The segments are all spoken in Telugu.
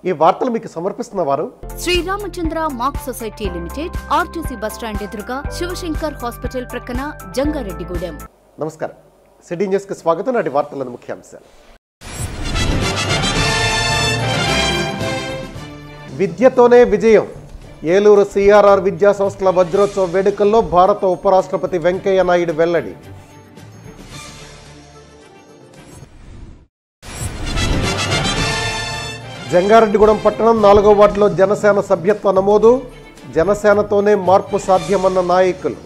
ఈ వార్తలు మీకు సమర్పిస్తున్న వారు Sriramachandra Mark society limited RTC bus stand ఎదురుగా శివశంకర్ హాస్పిటల్ ప్రక్కన జంగారెడ్డిగూడెం నమస్కారం సిటీ న్యూస్కి స్వాగతం నాటి వార్తలను ముఖ్యాంశాలు విద్యతోనే విజయం ఏలూరు సిఆర్ఆర్ విద్యా సంస్థల వజ్రోత్సవ వేడుకల్లో భారత ఉపరాష్ట్రపతి వెంకయ్య నాయుడు వెల్లడి జంగారెడ్డిగూడెం పట్టణం నాలుగో వార్డులో జనసేన సభ్యత్వ నమోదు జనసేనతోనే మార్పు సాధ్యమన్న నాయకులు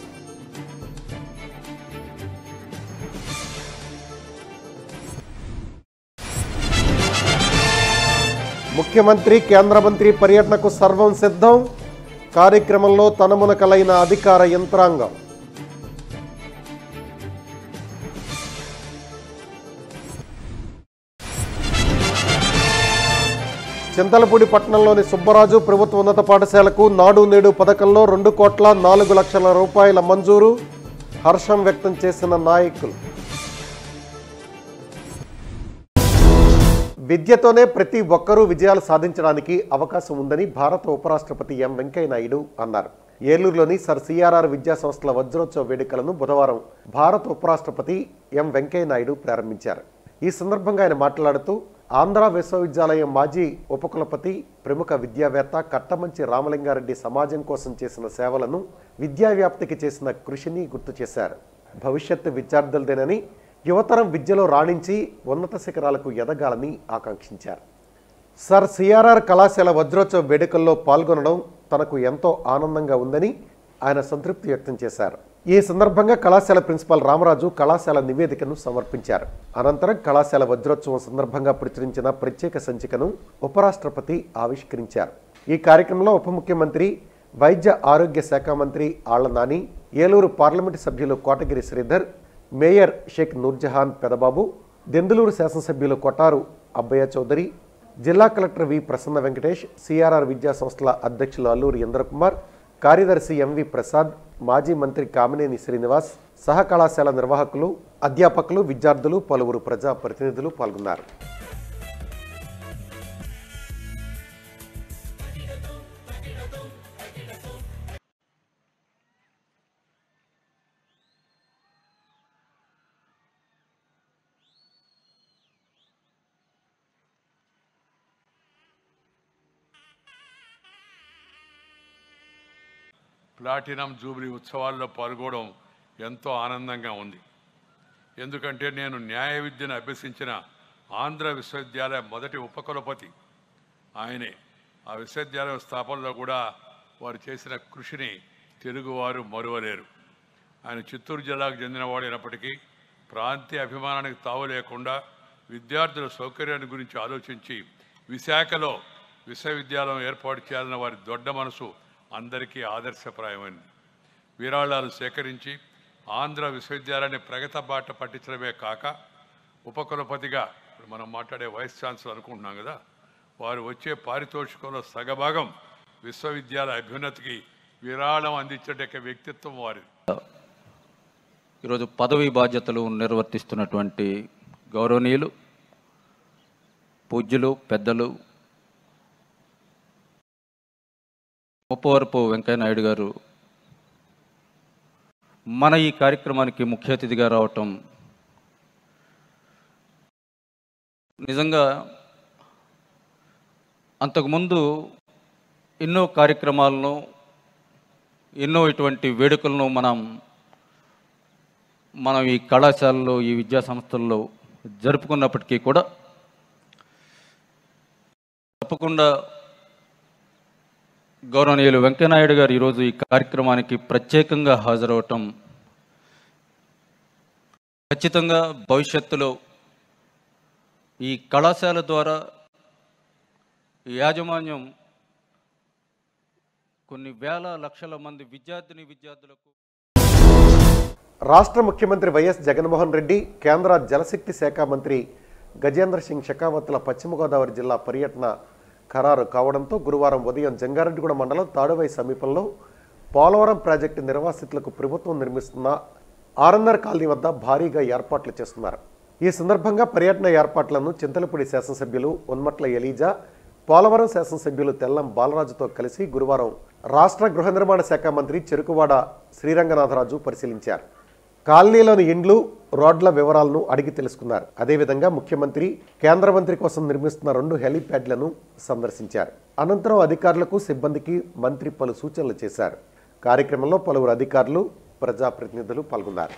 ముఖ్యమంత్రి కేంద్ర మంత్రి పర్యటనకు సర్వం సిద్ధం కార్యక్రమంలో తనమునకలైన అధికార యంత్రాంగం చింతలపూడి పట్టణంలోని సుబ్బరాజు ప్రభుత్వ ఉన్నత పాఠశాలకు నాడు నేడు పథకంలో రెండు కోట్ల నాలుగు లక్షల రూపాయల మంజూరు హర్షం వ్యక్తం చేసిన నాయకులు విద్యతోనే ప్రతి ఒక్కరూ విజయాలు సాధించడానికి అవకాశం ఉందని భారత ఉపరాష్ట్రపతి ఎం వెంకయ్య నాయుడు అన్నారు ఏలూరులోని సర్ సిఆర్ఆర్ విద్యా సంస్థల వజ్రోత్సవ వేడుకలను బుధవారం భారత ఉపరాష్ట్రపతి ఎం వెంకయ్య నాయుడు ప్రారంభించారు ఈ సందర్భంగా ఆయన మాట్లాడుతూ ఆంధ్ర విశ్వవిద్యాలయం మాజీ ఉపకులపతి ప్రముఖ విద్యావేత్త కట్టమంచి రామలింగారెడ్డి సమాజం కోసం చేసిన సేవలను విద్యా వ్యాప్తికి చేసిన కృషిని గుర్తు చేశారు భవిష్యత్తు విద్యార్థులదేనని యువతరం విద్యలో రాణించి ఉన్నత శిఖరాలకు ఎదగాలని ఆకాంక్షించారు సర్ సిఆర్ఆర్ కళాశాల వజ్రోత్సవ వేడుకల్లో పాల్గొనడం తనకు ఎంతో ఆనందంగా ఉందని ఆయన సంతృప్తి వ్యక్తం చేశారు ఈ సందర్భంగా కళాశాల ప్రిన్సిపాల్ రామరాజు కళాశాల నివేదికను సమర్పించారు అనంతరం కళాశాల వజ్రోత్సవం సందర్భంగా ప్రచురించిన ప్రత్యేక సంచికను ఉపరాష్ట్రపతి ఆవిష్కరించారు ఈ కార్యక్రమంలో ఉప ముఖ్యమంత్రి వైద్య ఆరోగ్య శాఖ మంత్రి ఆళ్ల నాని ఏలూరు పార్లమెంటు సభ్యులు కోటగిరి శ్రీధర్ మేయర్ షేక్ నూర్జహాన్ పెదబాబు దెందులూరు శాసనసభ్యులు కొటారు అబ్బయ్య చౌదరి జిల్లా collector V Prasanna Venkatesh CRR విద్యా సంస్థల అధ్యక్షులు అల్లూరి ఇంద్రకుమార్ కార్యదర్శి ఎంవి ప్రసాద్ మాజీ మంత్రి కామినేని శ్రీనివాస్ సహ కళాశాల నిర్వాహకులు అధ్యాపకులు విద్యార్థులు పలువురు ప్రజా ప్రతినిధులు పాల్గొన్నారు ప్లాటినం జూబ్లీ ఉత్సవాల్లో పాల్గొనడం ఎంతో ఆనందంగా ఉంది ఎందుకంటే నేను న్యాయ విద్యను అభ్యసించిన ఆంధ్ర విశ్వవిద్యాలయ మొదటి ఉపకులపతి ఆయనే ఆ విశ్వవిద్యాలయం స్థాపనలో కూడా వారు చేసిన కృషిని తెలుగువారు మరువలేరు ఆయన చిత్తూరు జిల్లాకు చెందినవాడు అయినప్పటికీ ప్రాంతీయ అభిమానానికి తావు లేకుండా విద్యార్థుల సౌకర్యాన్ని గురించి ఆలోచించి విశాఖలో విశ్వవిద్యాలయం ఏర్పాటు చేయాలన్న వారి దొడ్డ మనసు అందరికీ ఆదర్శప్రాయమైంది విరాళాలు సేకరించి ఆంధ్ర విశ్వవిద్యాలయాన్ని ప్రగత బాట పట్టించడమే కాక ఉపకులపతిగా ఇప్పుడు మనం మాట్లాడే వైస్ ఛాన్సలర్ అనుకుంటున్నాం కదా వారు వచ్చే పారితోషికంలో సగభాగం విశ్వవిద్యాలయ అభ్యున్నతికి విరాళం అందించే వ్యక్తిత్వం వారిది ఈరోజు పదవి బాధ్యతలు నిర్వర్తిస్తున్నటువంటి గౌరవనీయులు పూజ్యులు పెద్దలు ముప్పవరపు వెంకయ్యనాయుడు గారు మన ఈ కార్యక్రమానికి ముఖ్య అతిథిగా రావటం నిజంగా అంతకుముందు ఎన్నో కార్యక్రమాలను ఎన్నో ఇటువంటి వేడుకలను మనం మనం ఈ కళాశాలలో ఈ విద్యా సంస్థల్లో జరుపుకున్నప్పటికీ కూడా తప్పకుండా గౌరవనీయులు వెంకయ్యనాయుడు గారు ఈరోజు ఈ కార్యక్రమానికి ప్రత్యేకంగా హాజరవటం ఖచ్చితంగా భవిష్యత్తులో ఈ కళాశాల ద్వారా ఈ యాజమాన్యం కొన్ని వేల లక్షల మంది విద్యార్థిని విద్యార్థులకు రాష్ట్ర ముఖ్యమంత్రి వైఎస్ జగన్మోహన్ రెడ్డి కేంద్ర జలశక్తి శాఖ మంత్రి గజేంద్ర సింగ్ షెకావత్ల పశ్చిమ గోదావరి జిల్లా పర్యటన ఖరారు కావడంతో గురువారం ఉదయం జంగారెడ్డిగూడ మండలం తాడువై సమీపంలో పోలవరం ప్రాజెక్టు నిర్వాసితులకు ప్రభుత్వం నిర్మిస్తున్న ఆర్ఎన్ఆర్ కాలనీ వద్ద భారీగా ఏర్పాట్లు చేస్తున్నారు ఈ సందర్భంగా పర్యటన ఏర్పాట్లను చింతలపూడి శాసనసభ్యులు ఉన్మట్ల ఎలీజా పోలవరం శాసనసభ్యులు తెల్లం బాలరాజుతో కలిసి గురువారం రాష్ట్ర గృహ నిర్మాణ శాఖ మంత్రి చెరుకువాడ శ్రీరంగనాథరాజు పరిశీలించారు కాలనీలోని ఇండ్లు రోడ్ల వివరాలను అడిగి తెలుసుకున్నారు అదేవిధంగా ముఖ్యమంత్రి కేంద్ర మంత్రి కోసం నిర్మిస్తున్న రెండు హెలీప్యాడ్లను సందర్శించారు అనంతరం అధికారులకు సిబ్బందికి మంత్రి పలు సూచనలు చేశారు కార్యక్రమంలో పలువురు అధికారులు ప్రజాప్రతినిధులు పాల్గొన్నారు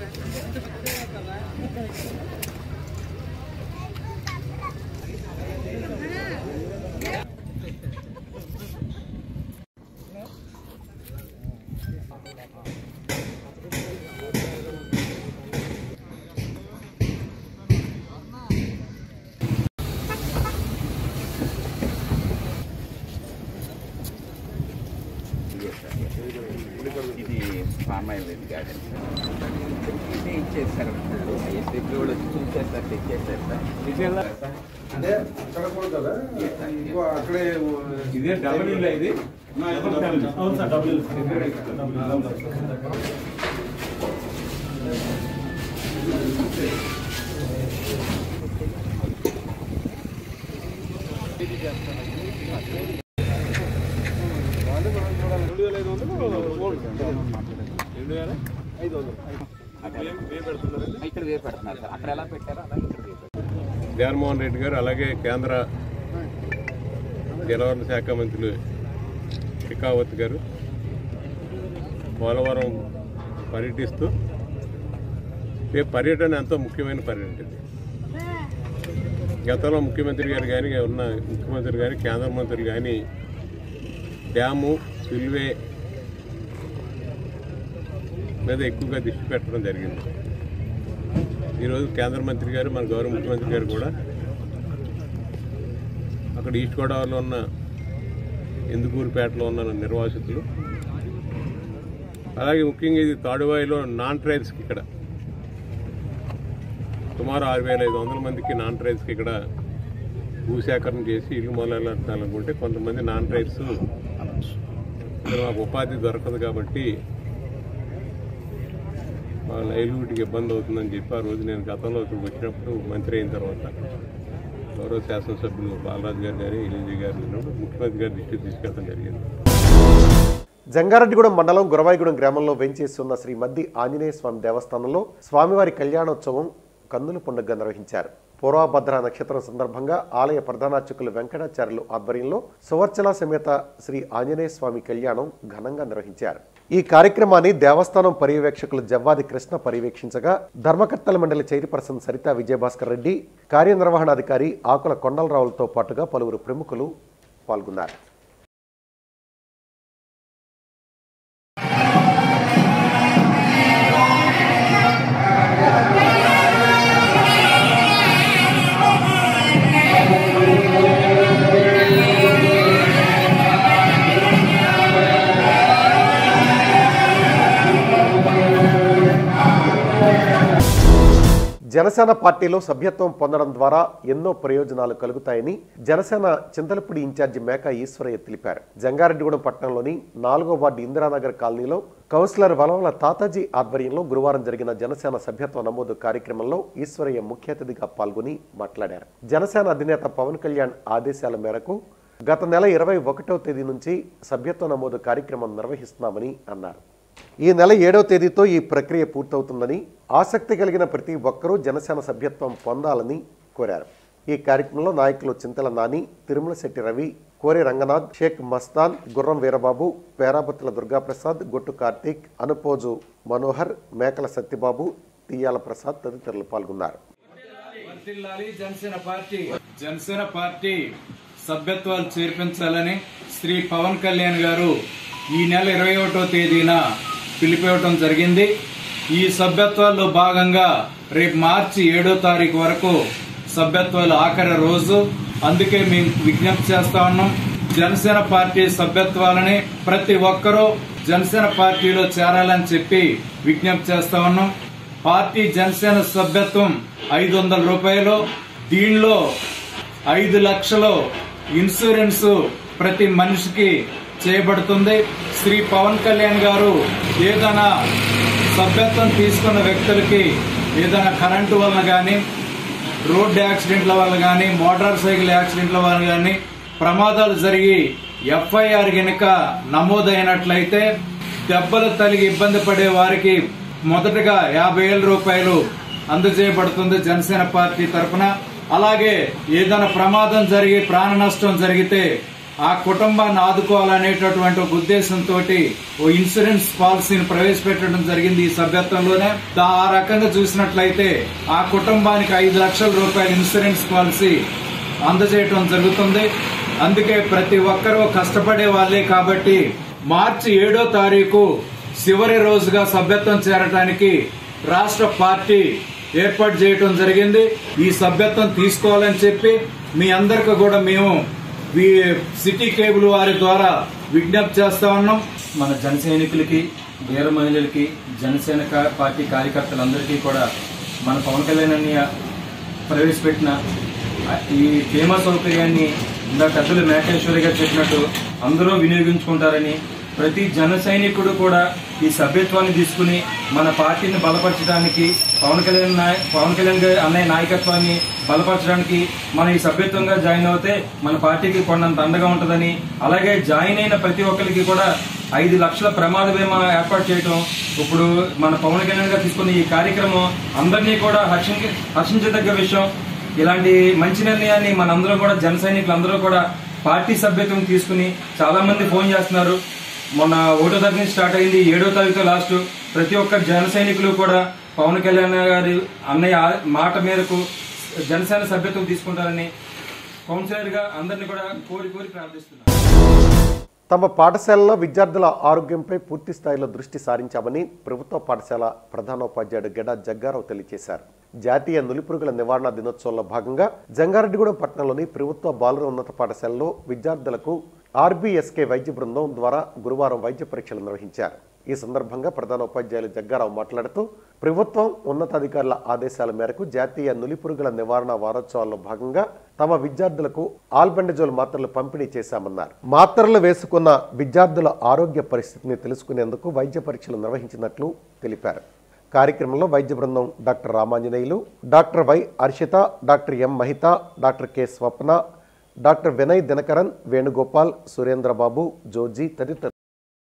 ఇది ఫామ్ ఆయిల్ గార్డెన్ ఇది ఇచ్చేసారు ఎస్పీ వాళ్ళు వచ్చి చూసారు సార్ తెచ్చేసారు సార్ అంటే అక్కడ కూడా కదా ఇంకో అక్కడే ఇదే డబుల్ ఇల్లు ఇది ఇక్కడ వేరు పెడుతున్నారు సార్ అక్కడ ఎలా పెట్టారో అలాగే ఇక్కడ వేరు పెడుతున్నారు. జగన్మోహన్ రెడ్డి గారు అలాగే కేంద్ర జలవనరుల శాఖ మంత్రులు షెకావత్ గారు పోలవరం పర్యటిస్తూ ఈ పర్యటన ఎంతో ముఖ్యమైన పర్యటన ఇది గతంలో ముఖ్యమంత్రి గారు కానీ ఉన్న ముఖ్యమంత్రి కానీ కేంద్ర మంత్రులు కానీ డ్యాము స్పిల్వే మీద ఎక్కువగా దృష్టి పెట్టడం జరిగింది ఈరోజు కేంద్ర మంత్రి గారు మన గౌరవ ముఖ్యమంత్రి గారు కూడా అక్కడ ఈస్ట్ గోదావరిలో ఉన్న ఇందుకూరుపేటలో ఉన్న నిర్వాసితులు అలాగే ముఖ్యంగా ఇది తాడువాయిలో నాన్ ట్రైల్స్కి ఇక్కడ సుమారు ఆరు వేల ఐదు వందల మందికి నాన్ ట్రైల్స్కి ఇక్కడ భూసేకరణ చేసి ఇల్లు మొదలెట్టాలనుకుంటే కొంతమంది నాన్ ట్రైల్స్ ఇక్కడ మాకు ఉపాధి దొరకదు కాబట్టి వాళ్ళ లైవ్లీహుడ్కి ఇబ్బంది అవుతుందని చెప్పి ఆ రోజు నేను గతంలో ఇక్కడికి వచ్చినప్పుడు మంత్రి అయిన తర్వాత గౌరవ శాసనసభ్యులు బాలరాజు గారు కానీ ఎలిజీ గారు ఉన్నప్పుడు ముఖ్యమంత్రి గారి దృష్టికి తీసుకెళ్ళడం జరిగింది జంగారెడ్డిగూడెం మండలం గురవాయిగూడెం గ్రామంలో వెంచేసి ఉన్న శ్రీ మద్ది ఆంజనేయ స్వామి దేవస్థానంలో స్వామివారి కళ్యాణోత్సవం కన్నుల పండుగగా నిర్వహించారు పూర్వభద్ర నక్షత్రం సందర్భంగా ఆలయ ప్రధానార్చకులు వెంకటాచార్యులు ఆధ్వర్యంలో సువర్చల సమేత శ్రీ ఆంజనేయ స్వామి కళ్యాణం ఘనంగా నిర్వహించారు ఈ కార్యక్రమాన్ని దేవస్థానం పర్యవేక్షకులు జవ్వాది కృష్ణ పర్యవేక్షించగా ధర్మకర్తల మండలి చైర్పర్సన్ సరితా విజయభాస్కర్ రెడ్డి కార్యనిర్వహణాధికారి ఆకుల కొండలరావులతో పాటుగా పలువురు ప్రముఖులు పాల్గొన్నారు జనసేన పార్టీలో సభ్యత్వం పొందడం ద్వారా ఎన్నో ప్రయోజనాలు కలుగుతాయని జనసేన చింతలపూడి ఇన్ఛార్జి మేక ఈశ్వరయ్య తెలిపారు జంగారెడ్డిగూడెం పట్టణంలోని నాలుగో వార్డు ఇందిరానగర్ కాలనీలో కౌన్సిలర్ వలవల తాతాజీ ఆధ్వర్యంలో గురువారం జరిగిన జనసేన సభ్యత్వ నమోదు కార్యక్రమంలో ఈశ్వరయ్య ముఖ్య అతిథిగా పాల్గొని మాట్లాడారు జనసేన అధినేత పవన్ కళ్యాణ్ ఆదేశాల మేరకు గత నెల ఇరవై ఒకటో తేదీ నుంచి సభ్యత్వ నమోదు కార్యక్రమం నిర్వహిస్తున్నామని అన్నారు ఈ నెల ఏడవ తేదీతో ఈ ప్రక్రియ పూర్తవుతుందని ఆసక్తి కలిగిన ప్రతి ఒక్కరూ జనసేన సభ్యత్వం పొందాలని కోరారు ఈ కార్యక్రమంలో నాయకులు చింతల నాని తిరుమల శెట్టి రవి కోరి రంగనాథ్ షేక్ మస్తాన్ గుర్రం వీరబాబు పేరాబత్తుల దుర్గాప్రసాద్ గొట్టు కార్తీక్ అనుపోజు మనోహర్ మేకల సత్యబాబు తియ్యాల ప్రసాద్ తదితరులు పాల్గొన్నారు వర్ధిల్లాలి జనసేన పార్టీ జనసేన పార్టీ సభ్యత్వాలు చేర్పించాలని శ్రీ పవన్ కళ్యాణ్ గారు ఈ నెల ఇరవై ఒకటో తేదీన పిలిపివ్వటం జరిగింది ఈ సభ్యత్వాల్లో భాగంగా రేపు మార్చి ఏడో తారీఖు వరకు సభ్యత్వాలు ఆఖరి రోజు అందుకే మేము విజ్ఞప్తి చేస్తా ఉన్నాం జనసేన పార్టీ సభ్యత్వాలని ప్రతి ఒక్కరూ జనసేన పార్టీలో చేరాలని చెప్పి విజ్ఞప్తి చేస్తా ఉన్నాం పార్టీ జనసేన సభ్యత్వం ఐదు వందల రూపాయలు దీనిలో ఐదు లక్షలు ఇన్సూరెన్స్ ప్రతి మనిషికి చేయబడుతుంది శ్రీ పవన్ కళ్యాణ్ గారు ఏదైనా సభ్యత్వం తీసుకున్న వ్యక్తులకి ఏదైనా కరెంటు వలన కానీ రోడ్డు యాక్సిడెంట్ల వల్ల కానీ మోటార్ సైకిల్ యాక్సిడెంట్ల వల్ల కానీ ప్రమాదాలు జరిగి ఎఫ్ఐఆర్ గనుక నమోదైనట్లయితే దెబ్బలు తలిగి ఇబ్బంది పడే వారికి మొదటగా యాభై వేల రూపాయలు అందజేయబడుతుంది జనసేన పార్టీ తరఫున అలాగే ఏదైనా ప్రమాదం జరిగి ప్రాణ నష్టం జరిగితే ఆ కుటుంబాన్ని ఆదుకోవాలనేటటువంటి ఒక ఉద్దేశంతో ఓ ఇన్సూరెన్స్ పాలసీని ప్రవేశపెట్టడం జరిగింది ఈ సభ్యత్వంలోనే దా- ఆ రకంగా చూసినట్లయితే ఆ కుటుంబానికి ఐదు లక్షల రూపాయల ఇన్సూరెన్స్ పాలసీ అందజేయటం జరుగుతుంది అందుకే ప్రతి ఒక్కరూ కష్టపడే వాళ్ళే కాబట్టి మార్చి ఏడో తారీఖు చివరి రోజుగా సభ్యత్వం చేరటానికి రాష్ట్ర పార్టీ ఏర్పాటు చేయటం జరిగింది ఈ సభ్యత్వం తీసుకోవాలని చెప్పి మీ అందరికి కూడా మేము వీ- సిటీ కేబుల్ వారి ద్వారా విజ్ఞప్తి చేస్తా ఉన్నాం మన జన సైనికులకి వీర మహిళలకి జనసేన కా- పార్టీ కార్యకర్తలందరికీ కూడా మన పవన్ కళ్యాణ్ అన్నయ్య ప్రవేశపెట్టిన ఆ- ఈ బీమా సౌకర్యాన్ని ఇందాక పెద్దలు మేకేశ్వరి గారు చెప్పినట్టు అందరూ వినియోగించుకుంటారని ప్రతి జన సైనికుడు కూడా ఈ సభ్యత్వాన్ని తీసుకుని మన పార్టీని బలపరచడానికి పవన్ కళ్యాణ్ నాయ- పవన్ కళ్యాణ్ గారి అన్నయ్య నాయకత్వాన్ని బలపరచడానికి మన ఈ సభ్యత్వంగా జాయిన్ అవుతే మన పార్టీకి కొండంత అండగా ఉంటుందని అలాగే జాయిన్ అయిన ప్రతి ఒక్కరికి కూడా ఐదు లక్షల ప్రమాద బీమా ఏర్పాటు చేయడం ఇప్పుడు మన పవన్ కళ్యాణ్ గారు తీసుకున్న ఈ కార్యక్రమం అందరినీ కూడా హర్షించ హర్షించదగ్గ విషయం ఇలాంటి మంచి నిర్ణయాన్ని మనందరం కూడా జన సైనికులందరూ కూడా పార్టీ సభ్యత్వం తీసుకుని చాలా మంది ఫోన్ చేస్తున్నారు మొన్న ఒకటో తారీఖు నుంచి స్టార్ట్ అయింది ఏడో తారీఖుతో లాస్ట్ ప్రతి ఒక్క జన సైనికులు కూడా పవన్ కళ్యాణ్ గారి అన్నయ్య ఆ- మాట మేరకు జనసేన సభ్యత్వం తీసుకుంటారని కౌన్సిలర్ గా అందరినీ కూడా కోరి కోరి ప్రార్థిస్తున్నారు తమ పాఠశాలలో విద్యార్థుల ఆరోగ్యంపై పూర్తి స్థాయిలో దృష్టి సారించామని ప్రభుత్వ పాఠశాల ప్రధానోపాధ్యాయుడు గెడ జగ్గారావు తెలియజేశారు జాతీయ నులిపురుగుల నివారణ దినోత్సవంలో భాగంగా జంగారెడ్డిగూడెం పట్టణంలోని ప్రభుత్వ బాలుర ఉన్నత పాఠశాలలో విద్యార్థులకు ఆర్బీఎస్కే వైద్య బృందం ద్వారా గురువారం వైద్య పరీక్షలు నిర్వహించారు ఈ సందర్భంగా ప్రధానోపాధ్యాయులు జగ్గారావు మాట్లాడుతూ ప్రభుత్వం ఉన్నతాధికారుల ఆదేశాల మేరకు జాతీయ నులిపురుగుల నివారణ వారోత్సవాల్లో భాగంగా తమ విద్యార్థులకు ఆల్బెండజోల్ మాత్రలు పంపిణీ చేశామన్నారు మాత్రలు వేసుకున్న విద్యార్థుల ఆరోగ్య పరిస్థితిని తెలుసుకునేందుకు వైద్య పరీక్షలు నిర్వహించినట్లు తెలిపారు కార్యక్రమంలో వైద్య బృందం doctor Ramanjaneyulu doctor Y Harshitha doctor M Mahitha doctor K Swapna doctor Vinay Dinakaran Venugopal Surendrababu Joji తదితరులు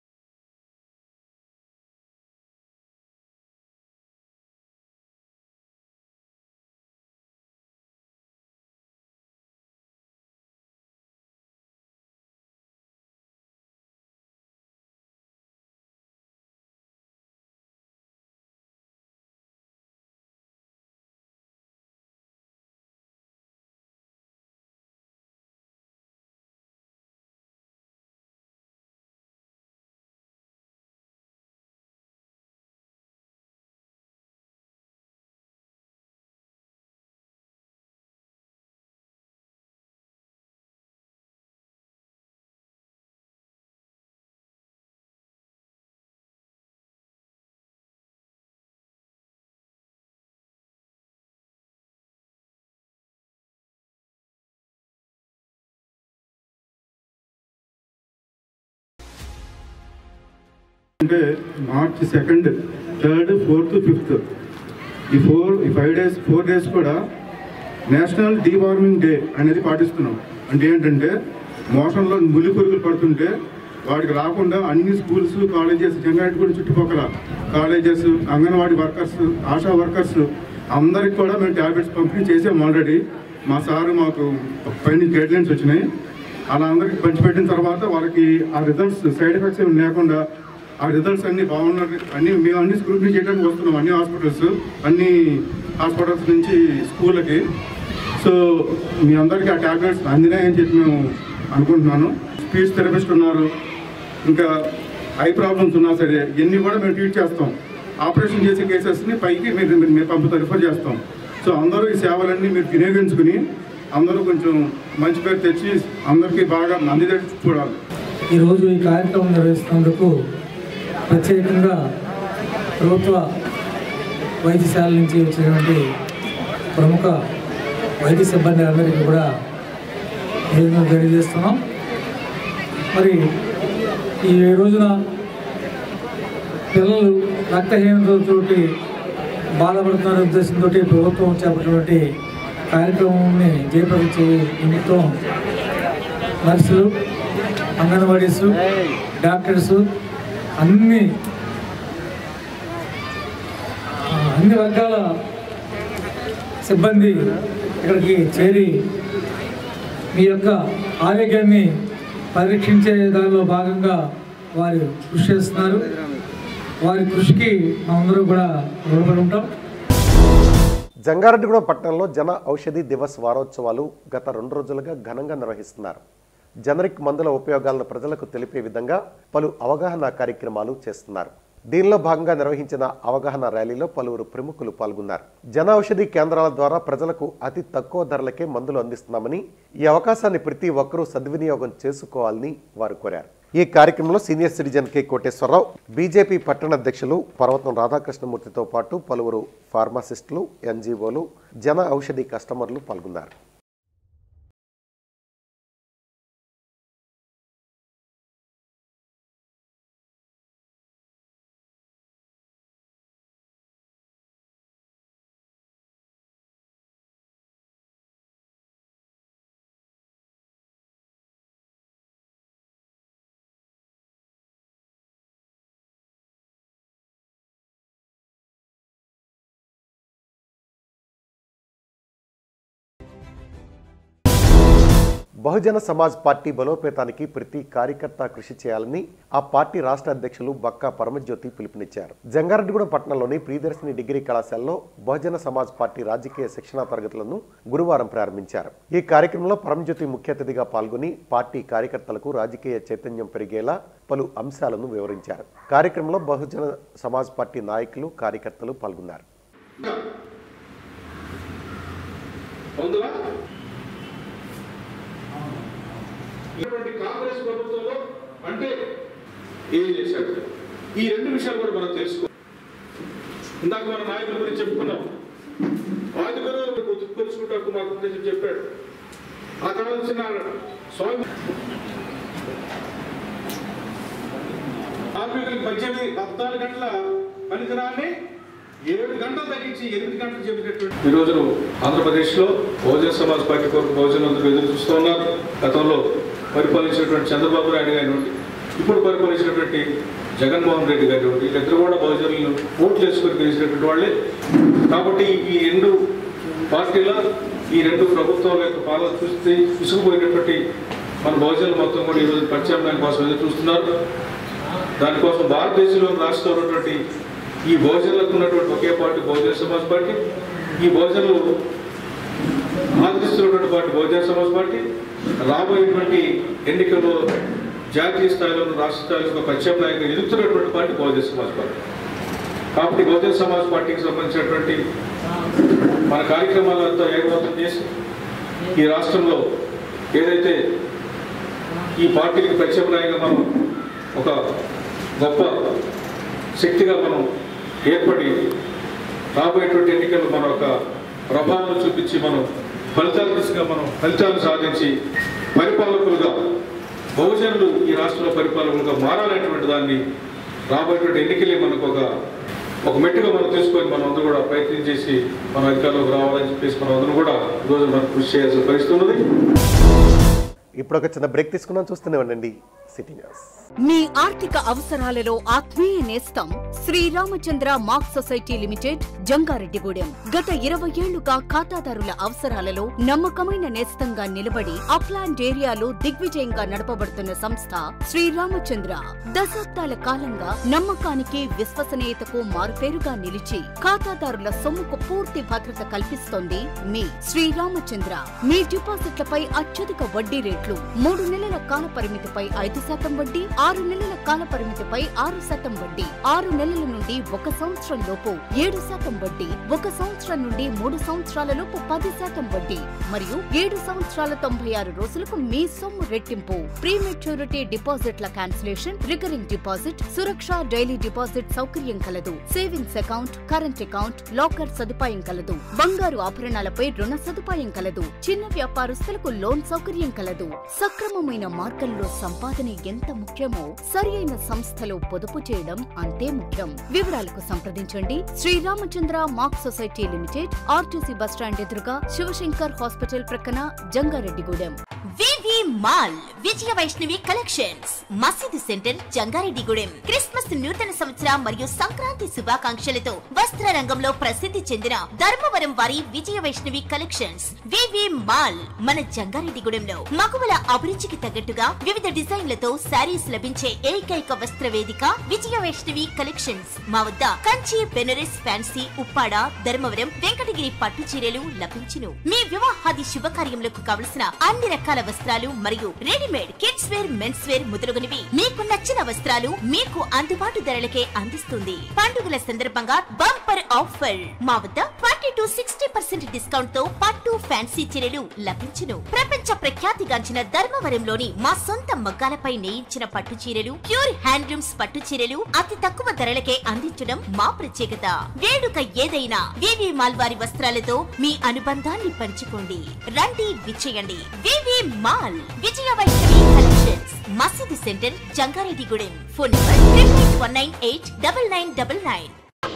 అంటే March second third fourth fifth ఈ ఫోర్ ఈ ఫైవ్ డేస్ ఫోర్ డేస్ కూడా నేషనల్ డీవార్మింగ్ డే అనేది పాటిస్తున్నాం అంటే ఏంటంటే మోషన్లో ములి పురుగులు పడుతుంటే వాడికి రాకుండా అన్ని స్కూల్స్ కాలేజెస్ జంగారెడ్డిగూడ చుట్టుపక్కల colleges anganwadi workers ASHA workers అందరికి కూడా మేము ట్యాబ్లెట్స్ పంపిణీ చేసాం ఆల్రెడీ మా సారు మాకు పైన గైడ్లైన్స్ వచ్చినాయి అలా అందరికి పంచిపెట్టిన తర్వాత వాళ్ళకి ఆ రిజల్ట్స్ సైడ్ ఎఫెక్ట్స్ ఏమి లేకుండా ఆ రిజల్ట్స్ అన్ని బాగున్నారు అన్ని మేము అన్ని స్క్రూటినీ చేయడానికి వస్తున్నాం అన్ని హాస్పిటల్స్ అన్ని హాస్పిటల్స్ నుంచి స్కూళ్ళకి సో మీ అందరికీ ఆ ట్యాబ్లెట్స్ అందినాయని చెప్పి మేము అనుకుంటున్నాను స్పీచ్ థెరపిస్ట్ ఉన్నారు ఇంకా ఐ ప్రాబ్లమ్స్ ఉన్నా సరే ఇవన్నీ కూడా మేము ట్రీట్ చేస్తాం ఆపరేషన్ చేసే కేసెస్ని పైకి మీరు మీరు- మీరు పంపుతాం రిఫర్ చేస్తాం సో అందరూ ఈ సేవలన్నీ మీరు వినియోగించుకుని అందరూ కొంచెం మంచి పేరు తెచ్చి అందరికీ బాగా అందిదట్టు చూడాలి ఈరోజు ఈ కార్యక్రమం నిర్వహిస్తున్నందుకు ప్రత్యేకంగా ప్రభుత్వ వైద్యశాల నుంచి వచ్చినటువంటి ప్రముఖ వైద్య సిబ్బంది అందరికీ కూడా నేను తెలియజేస్తున్నాం మరి ఈ రోజున పిల్లలు రక్తహీనతతోటి బాధపడుతున్న ఉద్దేశంతో ప్రభుత్వం చేపట్టినటువంటి కార్యక్రమాన్ని జయప్రదం చేయ నిమిత్తం నర్సులు అంగన్వాడీస్ డాక్టర్స్ అన్ని ఆ, అన్ని వర్గాల సిబ్బంది ఇక్కడికి చేరి మీ యొక్క ఆరోగ్యాన్ని పరీక్షించే దానిలో భాగంగా వారు కృషి చేస్తున్నారు వారి కృషికి మనందరూ కూడా రుణపడి ఉంటాం జంగారెడ్డిగూడెం పట్టణంలో జన ఔషధి దివస్ వారోత్సవాలు గత రెండు రోజులుగా ఘనంగా నిర్వహిస్తున్నారు జనరిక్ మందుల ఉపయోగాలను ప్రజలకు తెలిపే విధంగా పలు అవగాహన కార్యక్రమాలు చేస్తున్నారు దీనిలో భాగంగా నిర్వహించిన అవగాహన ర్యాలీలో పలువురు ప్రముఖులు పాల్గొన్నారు జన ఔషధి కేంద్రాల ద్వారా ప్రజలకు అతి తక్కువ ధరలకే మందులు అందిస్తున్నామని ఈ అవకాశాన్ని ప్రతి ఒక్కరూ సద్వినియోగం చేసుకోవాలని వారు కోరారు ఈ కార్యక్రమంలో senior citizen K Koteswararao BJP పట్టణ అధ్యక్షులు పర్వతం రాధాకృష్ణమూర్తితో పాటు పలువురు ఫార్మాసిస్టులు ఎన్జీఓలు జన ఔషధి కస్టమర్లు పాల్గొన్నారు బహుజన సమాజ్ పార్టీ బలోపేతానికి ప్రతి కార్యకర్త కృషి చేయాలని ఆ పార్టీ రాష్ట్ర అధ్యక్షులు బక్కా పరమజ్యోతి పిలుపునిచ్చారు జంగారెడ్డిగూడెం పట్టణంలోని ప్రియదర్శిని డిగ్రీ కళాశాలలో బహుజన సమాజ్ పార్టీ రాజకీయ శిక్షణా తరగతులను గురువారం ప్రారంభించారు ఈ కార్యక్రమంలో పరమజ్యోతి ముఖ్య అతిథిగా పాల్గొని పార్టీ కార్యకర్తలకు రాజకీయ చైతన్యం పెరిగేలా పలు అంశాలను వివరించారు కార్యక్రమంలో బహుజన సమాజ్ పార్టీ నాయకులు కార్యకర్తలు పాల్గొన్నారు ఇటువంటి కాంగ్రెస్ ప్రభుత్వంలో అంటే ఏం చేశాడు ఈ రెండు విషయాలు కూడా మనం తెలుసుకో ఇందాక మన నాయకుల గురించి చెప్పుకున్నాం ఆదిగురు తెలుసుకుంటూ మాకు ఉందని చెప్పాడు ఆ తర్వాత వచ్చిన స్వామి కార్మికులకు పద్దెనిమిది పద్నాలుగు గంటల పనిదినాన్ని ఏడు గంటలు తగ్గించి ఎనిమిది గంటలు చెప్పినటువంటి ఈ రోజు ఆంధ్రప్రదేశ్లో బహుజన సమాజ్ పార్టీ కొరకు బహుజనులందరూ ఎదురు చూస్తూ ఉన్నారు గతంలో పరిపాలించినటువంటి చంద్రబాబు నాయుడు గారివ్వండి ఇప్పుడు పరిపాలించినటువంటి జగన్మోహన్ రెడ్డి గారివ్వండి వీళ్ళిద్దరు కూడా బహుజనులను ఓట్లు వేసుకొని గెలిచినటువంటి వాళ్ళే కాబట్టి ఈ రెండు పార్టీల ఈ రెండు ప్రభుత్వాల యొక్క పాలన చూస్తే విసుగుపోయినటువంటి మన బహుజనులు మొత్తం కూడా ఈరోజు ప్రత్యామ్నాయం కోసం ఎదురు చూస్తున్నారు దానికోసం భారతదేశంలో రాష్ట్రంలో ఉన్నటువంటి ఈ బహుజనులకు ఉన్నటువంటి ఒకే పార్టీ బహుజన సమాజ్ పార్టీ ఈ బహుజనులు ఆదరిస్తున్నటువంటి పార్టీ బహుజన సమాజ్ పార్టీ రాబోయేటువంటి ఎన్నికల్లో జాతీయ స్థాయిలో రాష్ట్ర స్థాయిలో ఒక ప్రత్యామ్నాయంగా ఎదుగుతున్నటువంటి పార్టీ బహుజన సమాజ్ పార్టీ కాబట్టి బహుజన సమాజ్ పార్టీకి సంబంధించినటువంటి మన కార్యక్రమాలంతా ఏకమతం చేసి ఈ రాష్ట్రంలో ఏదైతే ఈ పార్టీకి ప్రత్యామ్నాయంగా మనం ఒక గొప్ప శక్తిగా మనం ఏర్పడి రాబోయేటువంటి ఎన్నికల్లో మన ఒక ప్రభావం చూపించి మనం ఫలితాలు దిశగా మనం ఫలితాలు సాధించి పరిపాలకులుగా బహుజనులు ఈ రాష్ట్రంలో పరిపాలకులుగా మారాలనేటువంటి దాన్ని రాబోయేటువంటి ఎన్నికలే మనకు ఒక ఒక మెట్టుగా మనం తీసుకొని మనం అందరూ కూడా ప్రయత్నం చేసి మన అధికారంలోకి రావాలని చెప్పేసి మనం అందరం కూడా ఈరోజు మనం కృషి చేయాల్సిన పరిస్థితి ఉన్నది ఇప్పుడు ఒక చిన్న బ్రేక్ తీసుకున్నాం చూస్తూనే ఉండండి సిటీ న్యూస్ మీ ఆర్థిక అవసరాలలో ఆత్మీయ నేస్తం Sriramachandra Mark society limited Jangareddygudem గత ఇరవై ఏళ్లుగా ఖాతాదారుల అవసరాలలో నమ్మకమైన నేస్తంగా నిలబడి అప్లాండ్ ఏరియాలో దిగ్విజయంగా నడపబడుతున్న సంస్థ శ్రీరామచంద్ర దశాబ్దాల కాలంగా నమ్మకానికి విశ్వసనీయతకు మారుపేరుగా నిలిచి ఖాతాదారుల సొమ్ముకు పూర్తి భద్రత కల్పిస్తోంది మీ శ్రీరామచంద్ర మీ డిపాజిట్లపై అత్యధిక వడ్డీ రేట్లు మూడు నెలల కాల పరిమితిపై ఐదు శాతం వడ్డీ ఆరు నెలల కాల పరిమితిపై ఆరు శాతం వడ్డీ ఆరు నెలల నుండి ఒక సంవత్సరం లోపు ఏడు శాతం వడ్డీ ఒక సంవత్సరం నుండి మూడు సంవత్సరాల లోపు పది శాతం వడ్డీ మరియు ఏడు సంవత్సరాల తొంభై ఆరు రోజులకు మీ సొమ్ము రెట్టింపు ప్రీమెచ్యూరిటీ డిపాజిట్ల cancellation recurring deposit Suraksha daily deposit సౌకర్యం కలదు savings account current account locker సదుపాయం కలదు బంగారు ఆభరణాలపై రుణ సదుపాయం కలదు చిన్న వ్యాపారస్తులకు లోన్ సౌకర్యం కలదు సక్రమమైన మార్గంలో సంపాదన ఎంత ముఖ్యమో సరి అయిన సంస్థలో పొదుపు చేయడం అంతే ముఖ్యం వివరాలకు సంప్రదించండి Sriramachandra Mark society limited RTC bus stand ఎదురుగా శివశంకర్ హాస్పిటల్ ప్రక్కన Jangareddygudem VV VV mall Vijaya Vaishnavi collections మసీదు సెంటర్ జంగారెడ్డిగూడెం క్రిస్మస్ నూతన సంవత్సర మరియు సంక్రాంతి శుభాకాంక్షలతో వస్త్ర రంగంలో ప్రసిద్ధి చెందిన ధర్మవరం వారి Vijaya Vaishnavi collections VV mall మన జంగారెడ్డిగూడెంలో మగువల అభిరుచికి తగ్గట్టుగా వివిధ డిజైన్లతో శారీస్ లభించే ఏకైక వస్త్ర వేదిక విజయ వైష్ణవి కలెక్షన్స్ మా వద్ద కంచి బెనరస్ ఫ్యాన్సీ ఉప్పాడ ధర్మవరం వెంకటగిరి పట్టు చీరలు లభించును మీ వివాహాది శుభకార్యములకు కావలసిన అన్ని రకాల వస్త్రాలు మరియు readymade kids wear men's wear మొదలగునవి మీకు నచ్చిన వస్త్రాలు మీకు అందుబాటు ధరలకే అందిస్తుంది పండుగల సందర్భంగా బంపర్ ఆఫర్ మా వద్ద twenty to sixty percent discount తో పట్టు ఫ్యాన్సీ చీరలు లభించును ప్రపంచ ప్రఖ్యాతిగాంచిన ధర్మవరంలోని మా సొంత మగ్గాలపై నేయించిన పట్టు చీరలు ప్యూర్ హ్యాండ్లూమ్స్ పట్టు చీరలు అతి తక్కువ ధరలకే అందించడం మా ప్రత్యేకత వేడుక ఏదైనా వివి మాల్ వారి వస్త్రాలతో మీ అనుబంధాన్ని పంచుకోండి రండి విచ్చేయండి VV mall Vijaya Vaishnavi collections మసీదు centre Jangareddygudem phone number triple eight one nine eight double nine double nine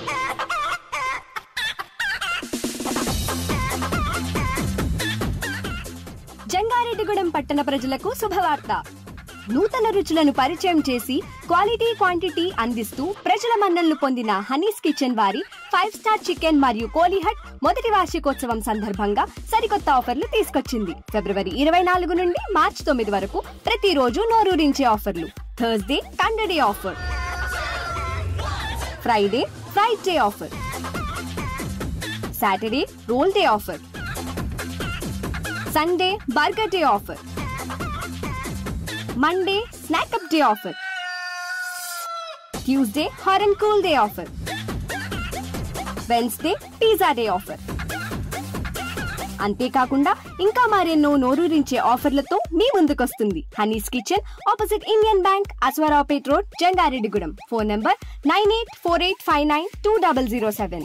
Jangareddygudem పట్టణ ప్రజలకు శుభవార్త నూతన రుచులను పరిచయం చేసి క్వాలిటీ క్వాంటిటీ అందిస్తూ ప్రజల మన్ననలు పొందిన హనీస్ కిచెన్ వారి ఫైవ్ స్టార్ చికెన్ మరియు కోలి హట్ మొదటి వార్షికోత్సవం సందర్భంగా సరికొత్త ఆఫర్లు తీసుకొచ్చింది ఫిబ్రవరి ఇరవై నాలుగు నుండి మార్చి తొమ్మిది వరకు ప్రతిరోజు నోరూరించే ఆఫర్లు థర్స్డే కండడే offer Friday fried day offer Saturday roll day offer Sunday burger day offer Monday snack up day offer Tuesday hot and cool day offer Wednesday pizza day offer అంతేకాకుండా ఇంకా మరెన్నో నోరూరించే ఆఫర్లతో మీ ముందుకొస్తుంది Honey's Kitchen opposite Indian Bank Aswaraopet road Jangareddygudem phone number nine eight four eight five nine two double zero seven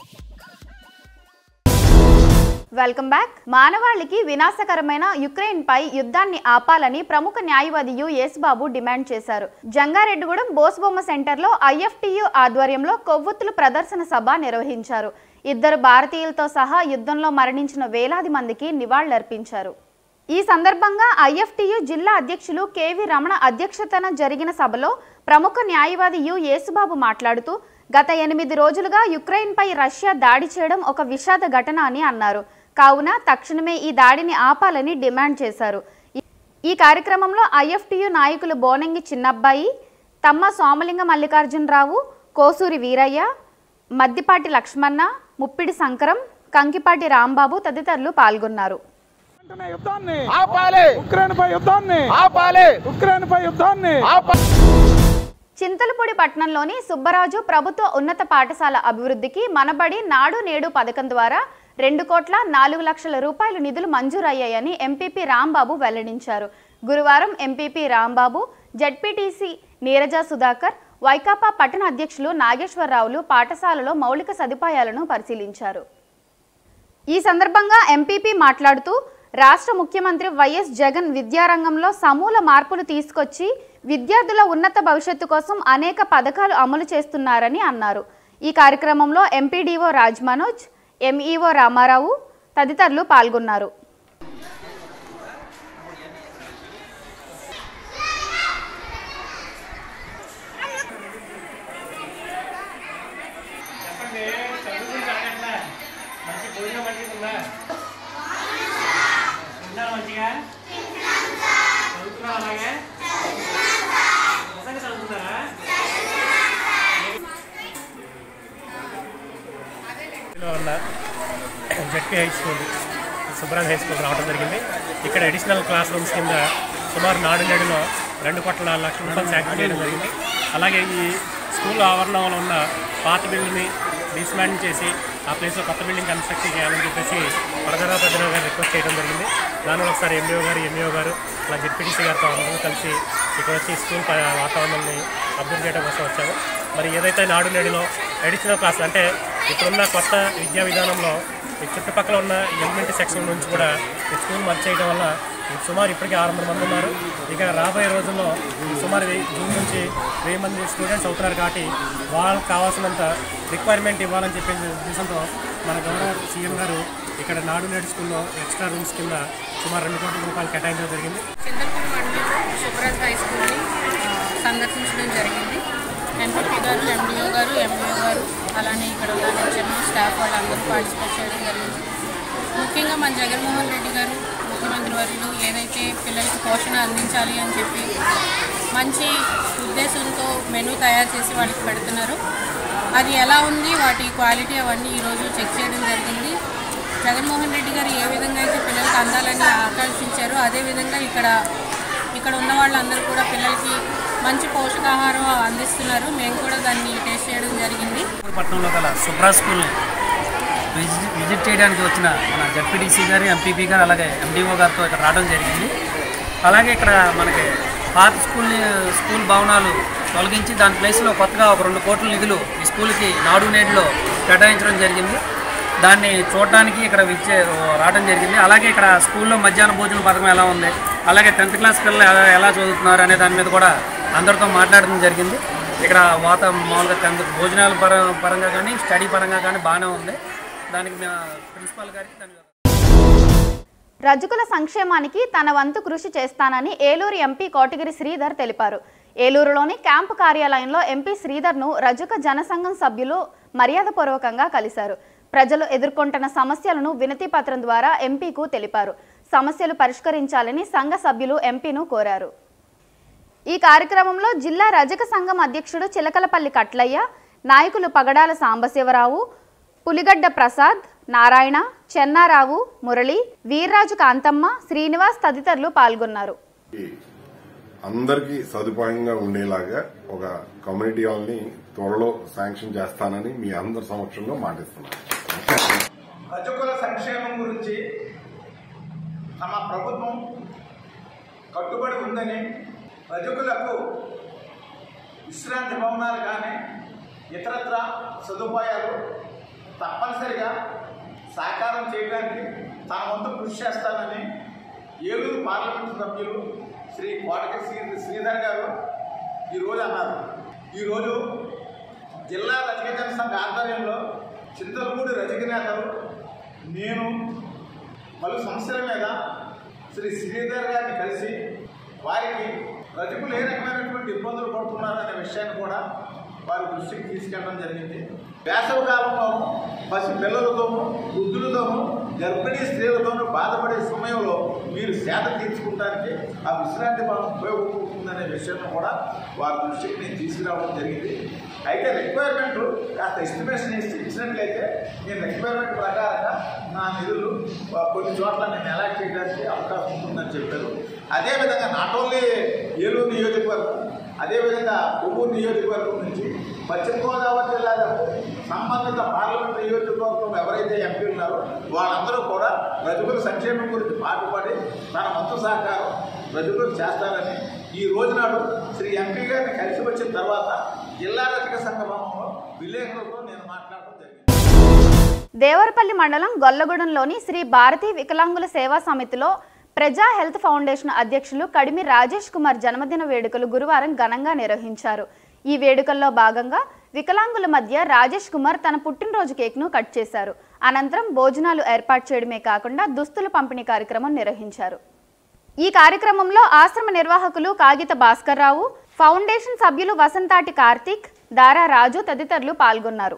welcome back మానవాళికి వినాశకరమైన యుక్రెయిన్ పై యుద్ధాన్ని ఆపాలని ప్రముఖ న్యాయవాది యు యేసుబాబు డిమాండ్ చేశారు జంగారెడ్డిగూడెం బోస్బొమ్మ సెంటర్లో ఐఎఫ్టియు ఆధ్వర్యంలో కొవ్వొత్తుల ప్రదర్శన సభ నిర్వహించారు ఇద్దరు భారతీయులతో సహా యుద్ధంలో మరణించిన వేలాది మందికి నివాళులర్పించారు ఈ సందర్భంగా ఐఎఫ్టియు జిల్లా అధ్యక్షులు కేవి రమణ అధ్యక్షతన జరిగిన సభలో ప్రముఖ న్యాయవాది యు యేసుబాబు మాట్లాడుతూ గత ఎనిమిది రోజులుగా యుక్రెయిన్పై రష్యా దాడి చేయడం ఒక విషాద ఘటన అని అన్నారు కావున తక్షణమే ఈ దాడిని ఆపాలని డిమాండ్ చేశారు ఈ- ఈ కార్యక్రమంలో ఐఎఫ్టియు నాయకులు బోనంగి చిన్నబ్బాయి తమ్మ సోమలింగ మల్లికార్జునరావు కోసూరి వీరయ్య మద్దిపాటి లక్ష్మణ ముప్పిడి శంకరం కంకిపాటి రాంబాబు తదితరులు పాల్గొన్నారు యుద్ధాన్ని ఆపాలి ఉక్రెయిన్ పై యుద్ధాన్ని ఆపాలి ఉక్రెయిన్ పై యుద్ధాన్ని చింతలపూడి పట్టణంలోని సుబ్బరాజు ప్రభుత్వ ఉన్నత పాఠశాల అభివృద్ధికి మనబడి నాడు నేడు పథకం ద్వారా రెండు కోట్ల నాలుగు లక్షల రూపాయలు నిధులు మంజూరయ్యాయని ఎంపీపీ రాంబాబు వెల్లడించారు గురువారం ఎంపీపీ రాంబాబు జడ్పీటీసీ నీరజ సుధాకర్ వైకాపా పట్టణ అధ్యక్షులు నాగేశ్వరరావులు పాఠశాలలో మౌలిక సదుపాయాలను పరిశీలించారు ఈ సందర్భంగా ఎంపీపీ మాట్లాడుతూ రాష్ట్ర ముఖ్యమంత్రి వైఎస్ జగన్ విద్యారంగంలో సమూల మార్పులు తీసుకొచ్చి విద్యార్థుల ఉన్నత భవిష్యత్తు కోసం అనేక పథకాలు అమలు చేస్తున్నారని అన్నారు ఈ కార్యక్రమంలో ఎంపీడీఓ రాజ్ మనోజ్ ఎంఈఓ రామారావు తదితరులు పాల్గొన్నారు లో ఉన్న ZP high school Subraj high school రావడం జరిగింది ఇక్కడ అడిషనల్ క్లాస్ రూమ్స్ కింద సుమారు నాడు నేడులో రెండు కోట్ల నాలుగు లక్షల రూపాయలు శాంక్షన్ చేయడం జరిగింది అలాగే ఈ స్కూల్ ఆవరణంలో ఉన్న పాత బిల్డింగ్ని డిస్మాండ్ చేసి ఆ ప్లేస్లో కొత్త బిల్డింగ్ కన్స్ట్రక్షన్ చేయాలని చెప్పేసి వరదరావు పెద్దరావు గారు రిక్వెస్ట్ చేయడం జరిగింది దానిలో ఒకసారి ఎండిఓ గారు ఎంఈఓ గారు అలా జెడ్పీటీసీ గారితో అందరూ కలిసి ఇక్కడ వచ్చి స్కూల్ ప- వాతావరణాన్ని అబ్జర్వ్ చేయడం కోసం వచ్చాము మరి ఏదైతే నాడు నేడులో అడిషనల్ క్లాస్ అంటే ఇప్పుడున్న కొత్త విద్యా విధానంలో ఈ చుట్టుపక్కల ఉన్న ఎలిమెంటరీ సెక్షన్ నుంచి కూడా ఈ స్కూల్ మర్చి చేయడం వల్ల ఈ సుమారు ఇప్పటికే ఆరు వందల మంది ఉన్నారు ఇక రాబోయే రోజుల్లో సుమారు వెయ్యి- జూన్ నుంచి వెయ్యి మంది స్టూడెంట్స్ అవుతున్నారు కాబట్టి వాళ్ళకి కావాల్సినంత రిక్వైర్మెంట్ ఇవ్వాలని చెప్పే ఉద్దేశంతో మన గౌరవ సీఎం గారు ఇక్కడ నాడు నేడు స్కూల్లో ఎక్స్ట్రా రూమ్స్ కింద సుమారు రెండు కోట్ల రూపాయలు కేటాయించడం జరిగింది చింతలపూడి మండలంలో శుభ్రత్ హై స్కూల్ని ఆ, సందర్శించడం జరిగింది ఎంపీపీ గారు ఎండిఓ గారు ఎంఈఓ గారు అలానే ఇక్కడ ఉన్న హెచ్ఎం స్టాఫ్ వాళ్ళందరూ పార్టిసిపేట్ చేయడం జరిగింది ముఖ్యంగా మన జగన్మోహన్ రెడ్డి గారు ముఖ్యమంత్రి వర్యులు ఏదైతే పిల్లలకి పోషణ అందించాలి అని చెప్పి మంచి ఉద్దేశంతో మెనూ తయారు చేసి వాళ్ళకి పెడుతున్నారు అది ఎలా ఉంది వాటి క్వాలిటీ అవన్నీ ఈరోజు చెక్ చేయడం జరిగింది జగన్మోహన్ రెడ్డి గారు ఏ విధంగా అయితే పిల్లలకి అందాలని ఆకాంక్షించారో అదేవిధంగా ఇక్కడ ఇక్కడ ఉన్న వాళ్ళందరూ కూడా పిల్లలకి మంచి పోషకాహారం అందిస్తున్నారు మేము కూడా దాన్ని టేస్ట్ చేయడం జరిగింది పట్టణంలో గల సుబ్రా స్కూల్ని విజిట్ విజిట్ చేయడానికి వచ్చిన మన జడ్పీడీసీ గారు ఎంపీపీ గారు అలాగే ఎండిఓ గారితో ఇక్కడ రావడం జరిగింది అలాగే ఇక్కడ మనకి పాత స్కూల్ని స్కూల్ భవనాలు తొలగించి దాని ప్లేస్లో కొత్తగా ఒక రెండు కోట్ల నిధులు ఈ స్కూల్కి నాడు నేడులో కేటాయించడం జరిగింది దాన్ని చూడడానికి ఇక్కడ విచ్చే రావడం జరిగింది అలాగే ఇక్కడ స్కూల్లో మధ్యాహ్న భోజన పథకం ఎలా ఉంది అలాగే టెన్త్ క్లాస్ పిల్లలు ఎలా ఎలా చదువుతున్నారు అనే దాని మీద కూడా అందరితో మాట్లాడడం జరిగింది ఇక్కడ వాత మామూలుగా టెన్త్ భోజనాల పర పరంగా కానీ స్టడీ పరంగా కానీ బాగానే ఉంది దానికి మా ప్రిన్సిపాల్ గారికి దాని రజకుల సంక్షేమానికి తన వంతు కృషి చేస్తానని ఏలూరు ఎంపీ కోటగిరి శ్రీధర్ తెలిపారు ఏలూరులోని క్యాంపు కార్యాలయంలో ఎంపీ శ్రీధర్ను రజక జనసంఘం సభ్యులు మర్యాదపూర్వకంగా కలిశారు ప్రజలు ఎదుర్కొంటున్న సమస్యలను వినతి పత్రం ద్వారా ఎంపీకు తెలిపారు సమస్యలు పరిష్కరించాలని సంఘ సభ్యులు ఎంపీను కోరారు ఈ కార్యక్రమంలో జిల్లా రజక సంఘం అధ్యక్షుడు చిలకలపల్లి కట్లయ్య నాయకులు పగడాల సాంబశివరావు పులిగడ్డ ప్రసాద్ నారాయణ చెన్నారావు మురళి వీర్రాజు కాంతమ్మ శ్రీనివాస్ తదితరులు పాల్గొన్నారు అందరికీ సదుపాయంగా ఉండేలాగా ఒక కమ్యూనిటీ హాల్ని త్వరలో శాంక్షన్ చేస్తానని మీ అందరి సమక్షంలో మాటిస్తున్నాను రజకుల సంక్షేమం గురించి తమ ప్రభుత్వం కట్టుబడి ఉందని రజకులకు విశ్రాంతి భవనాలు కానీ ఇతరత్ర సదుపాయాలు తప్పనిసరిగా సాకారం చేయడానికి తన వంతు కృషి చేస్తానని ఏలూరు పార్లమెంటు సభ్యులు శ్రీ కోటకి శ్రీ శ్రీధర్ గారు ఈరోజు అన్నారు ఈరోజు జిల్లా రజక సంఘ ఆధ్వర్యంలో చింతలపూడి రజక నేతలు నేను పలు సమస్యల మీద శ్రీ శ్రీధర్ గారిని కలిసి వారికి రజకులు ఏ రకమైనటువంటి ఇబ్బందులు పడుతున్నారనే విషయాన్ని కూడా వారి దృష్టికి తీసుకెళ్ళడం జరిగింది వేసవి కాలంలో పసి పిల్లలతోనూ వృద్ధులతోనూ గర్భిణీ స్త్రీలతోనూ బాధపడే సమయంలో మీరు సేద తీర్చుకోవడానికి ఆ విశ్రాంతి భవనం ఉపయోగపడుతుందనే విషయాన్ని కూడా వారి దృష్టికి నేను తీసుకురావడం జరిగింది అయితే రిక్వైర్మెంట్ కాస్త ఎస్టిమేషన్ ఇచ్చి ఇచ్చినట్లయితే నేను రిక్వైర్మెంట్ ప్రకారంగా నా నిధులు ఆ, కొన్ని చోట్ల నేను అలాట్ చేయడానికి అవకాశం ఉంటుందని చెప్పారు అదేవిధంగా నాట్ ఓన్లీ ఏలూరు నియోజకవర్గం అదేవిధంగా కొవ్వూరు నియోజకవర్గం నుంచి పశ్చిమ గోదావరి జిల్లాలో సంబంధిత పార్లమెంట్ నియోజకవర్గం ఎవరైతే ఎంపీ ఉన్నారో వాళ్ళందరూ కూడా రజకుల సంక్షేమం గురించి పాటుపడి తన వంతు సహకారం రజకులకు చేస్తారని ఈ రోజునాడు శ్రీ ఎంపీ గారిని కలిసి వచ్చిన తర్వాత జిల్లా రజక సంఘ భవనంలో విలేకరులతో నేను మాట్లాడడం జరిగింది దేవరపల్లి మండలం గొల్లగూడెంలోని శ్రీ భారతీ వికలాంగుల సేవా సమితిలో ప్రజా హెల్త్ ఫౌండేషన్ అధ్యక్షులు కడిమి రాజేష్ కుమార్ జన్మదిన వేడుకలు గురువారం ఘనంగా నిర్వహించారు ఈ వేడుకల్లో భాగంగా వికలాంగుల మధ్య రాజేష్ కుమార్ తన పుట్టినరోజు కేక్ను కట్ చేశారు అనంతరం భోజనాలు ఏర్పాటు చేయడమే కాకుండా దుస్తుల పంపిణీ కార్యక్రమం నిర్వహించారు ఈ కార్యక్రమంలో ఆశ్రమ నిర్వాహకులు కాగిత భాస్కర్ రావు ఫౌండేషన్ సభ్యులు వసంతాటి కార్తీక్ దారా రాజు తదితరులు పాల్గొన్నారు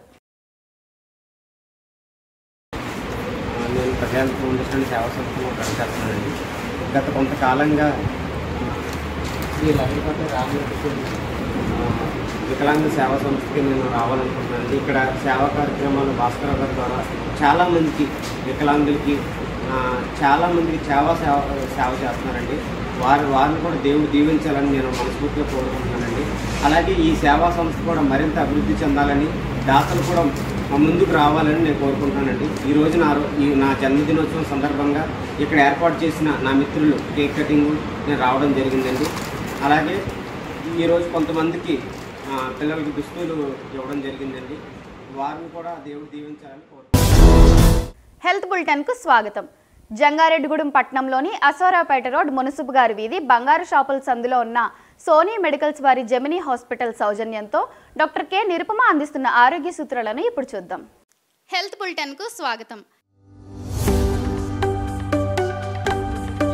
నేను ప్రజాల ఫౌండేషన్ సేవా సంస్థలో పనిచేస్తున్నానండి గత కొంతకాలంగా శ్రీ లలితపతి రామకృష్ణ వికలాంగ సేవా సంస్థకి నేను రావాలనుకుంటున్నానండి ఇక్కడ సేవా కార్యక్రమాలు భాస్కర్ గారి ద్వారా చాలామందికి వికలాంగులకి ఆ, చాలామందికి సేవ సేవ సేవ చేస్తున్నారండి వారి వారిని కూడా దేవుడు దీవించాలని నేను మనస్ఫూర్తిగా కోరుకుంటున్నానండి అలాగే ఈ సేవా సంస్థ కూడా మరింత అభివృద్ధి చెందాలని దాతలు కూడా ముందుకు రావాలని నేను కోరుకుంటున్నానండి ఈ రోజు నా రో- ఈ నా జన్మదినోత్సవం సందర్భంగా ఇక్కడ ఏర్పాటు చేసిన నా మిత్రులు కేక్ కటింగ్ నేను రావడం జరిగిందండి అలాగే ఈరోజు కొంతమందికి ఆ, పిల్లలకి దుస్తులు ఇవ్వడం జరిగిందండి వారిని కూడా దేవుడు దీవించాలని కోరుకుంటున్నాను హెల్త్ బులెటిన్ కు స్వాగతం జంగారెడ్డిగూడెం పట్టణంలోని అసోరాపేట రోడ్ మునుసుపు గారి వీధి బంగారు షాపుల సందులో ఉన్న సోనీ మెడికల్స్ వారి జెమినీ హాస్పిటల్ సౌజన్యంతో డాక్టర్ కె నిరుపమ అందిస్తున్న ఆరోగ్య సూత్రాలను ఇప్పుడు చూద్దాం హెల్త్ బులెటిన్ కు స్వాగతం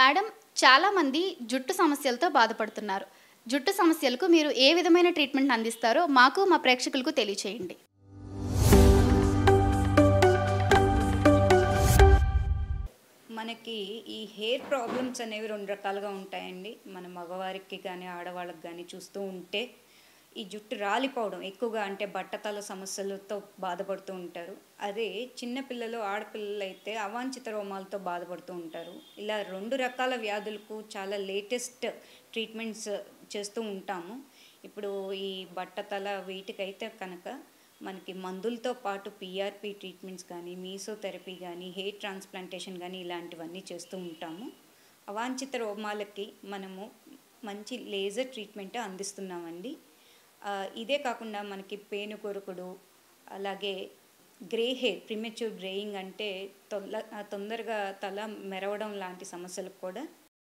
మేడం చాలామంది జుట్టు సమస్యలతో బాధపడుతున్నారు జుట్టు సమస్యలకు మీరు ఏ విధమైన ట్రీట్మెంట్ అందిస్తారో మాకు మా ప్రేక్షకులకు తెలియచేయండి మనకి ఈ హెయిర్ ప్రాబ్లమ్స్ అనేవి రెండు రకాలుగా ఉంటాయండి మన మగవారికి కానీ ఆడవాళ్ళకి కానీ చూస్తూ ఉంటే ఈ జుట్టు రాలిపోవడం ఎక్కువగా అంటే బట్టతల సమస్యలతో బాధపడుతూ ఉంటారు అదే చిన్నపిల్లలు ఆడపిల్లలు అయితే అవాంఛిత రోమాలతో బాధపడుతూ ఉంటారు ఇలా రెండు రకాల వ్యాధులకు చాలా లేటెస్ట్ ట్రీట్మెంట్స్ చేస్తూ ఉంటాము ఇప్పుడు ఈ బట్టతల వీటికైతే కనుక మనకి మందులతో పాటు పిఆర్పి ట్రీట్మెంట్స్ కానీ మీసోథెరపీ కానీ హెయిర్ ట్రాన్స్ప్లాంటేషన్ కానీ ఇలాంటివన్నీ చేస్తూ ఉంటాము అవాంఛిత రోమాలకి మనము మంచి లేజర్ ట్రీట్మెంట్ అందిస్తున్నామండి ఆ, ఇదే కాకుండా మనకి పేను కొరుకుడు అలాగే గ్రే హెయిర్ ప్రిమెచ్యూర్ గ్రేయింగ్ అంటే తొల్ల ఆ, తొందరగా తల మెరవడం లాంటి సమస్యలకు కూడా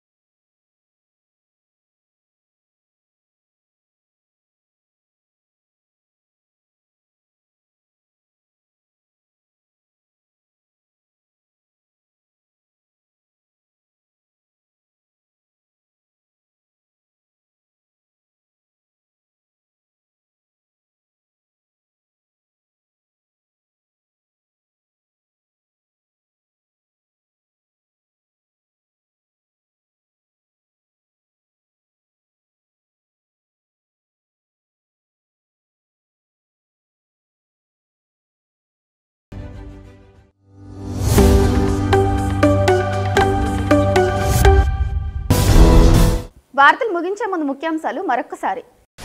వార్తలు ముగించే ముందు ముఖ్యాంశాలు మరొకసారి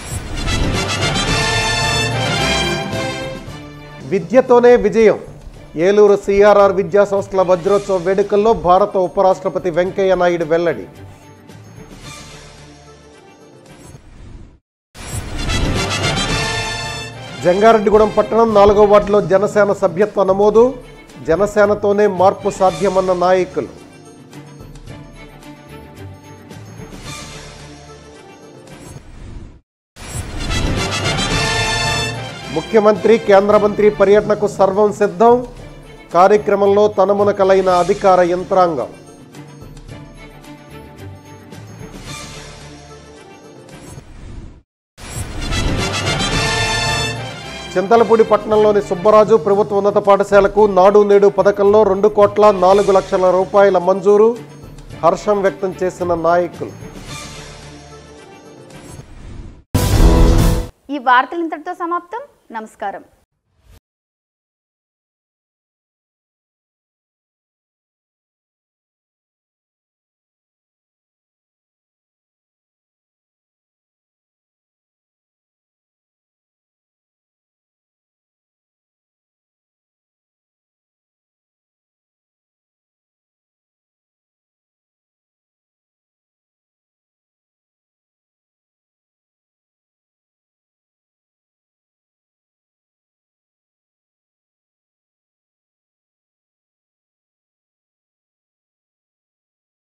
విద్యతోనే విజయం ఏలూరు సిఆర్ఆర్ విద్యా సంస్థల వజ్రోత్సవ వేడుకల్లో భారత ఉపరాష్ట్రపతి వెంకయ్య నాయుడు వెల్లడి జంగారెడ్డిగూడెం పట్టణం నాలుగో వార్డులో జనసేన సభ్యత్వ నమోదు జనసేనతోనే మార్పు సాధ్యమన్న నాయకులు ముఖ్యమంత్రి కేంద్ర మంత్రి పర్యటనకు సర్వం సిద్ధం కార్యక్రమంలో తనమునకలైన అధికార యంత్రాంగం చింతలపూడి పట్టణంలోని సుబ్బరాజు ప్రభుత్వ ఉన్నత పాఠశాలకు నాడు నేడు పథకంలో రెండు కోట్ల నాలుగు లక్షల రూపాయల మంజూరు హర్షం వ్యక్తం చేసిన నాయకులు ఈ వార్తలు ఇంతటితో సమాప్తం నమస్కారం